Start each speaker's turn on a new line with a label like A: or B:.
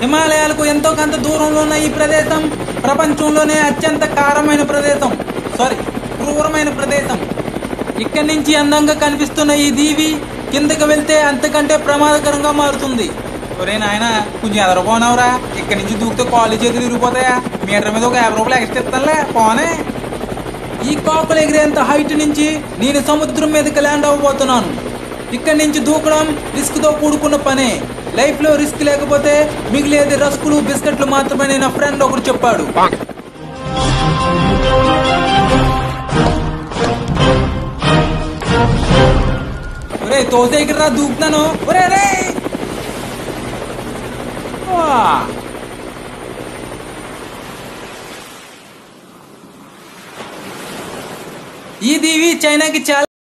A: హిమాలయాలకు ఎంతో కొంత దూరంలో ఉన్న ఈ ప్రదేశం ప్రపంచంలోనే అత్యంత కారమైన ప్రదేశం సారీ క్రూరమైన ప్రదేశం ఇక్కడి నుంచి అందంగా కనిపిస్తున్న ఈ దీవి కిందకి వెళ్తే అంతకంటే ప్రమాదకరంగా మారుతుంది ఒరే నాయన కొంచెం ఎదరపోనవరా ఇక్కడి నుంచి దూకితే కాళ్ళు చేతులు విరిగిపోతాయా మీటర్ మీద ఒక యాభై రూపాయలు ఎక్స్ట్రా ఇస్తానులే పోనే ఈ కాకులు ఎగిరేంత హైట్ నుంచి నేను సముద్రం మీదకి ల్యాండ్ అవ్వబోతున్నాను ఇక్కడి నుంచి దూకడం రిస్క్ తో కూడుకున్న పనే లైఫ్ లో రిస్క్ లేకపోతే మిగిలేది రస్కులు బిస్కెట్లు మాత్రమే నా ఫ్రెండ్ ఒకడు చెప్పాడు ఒరే తోసే రా దూకుతాను ఒరే రే ఆ. ఈ దీవి చైనాకి చాలా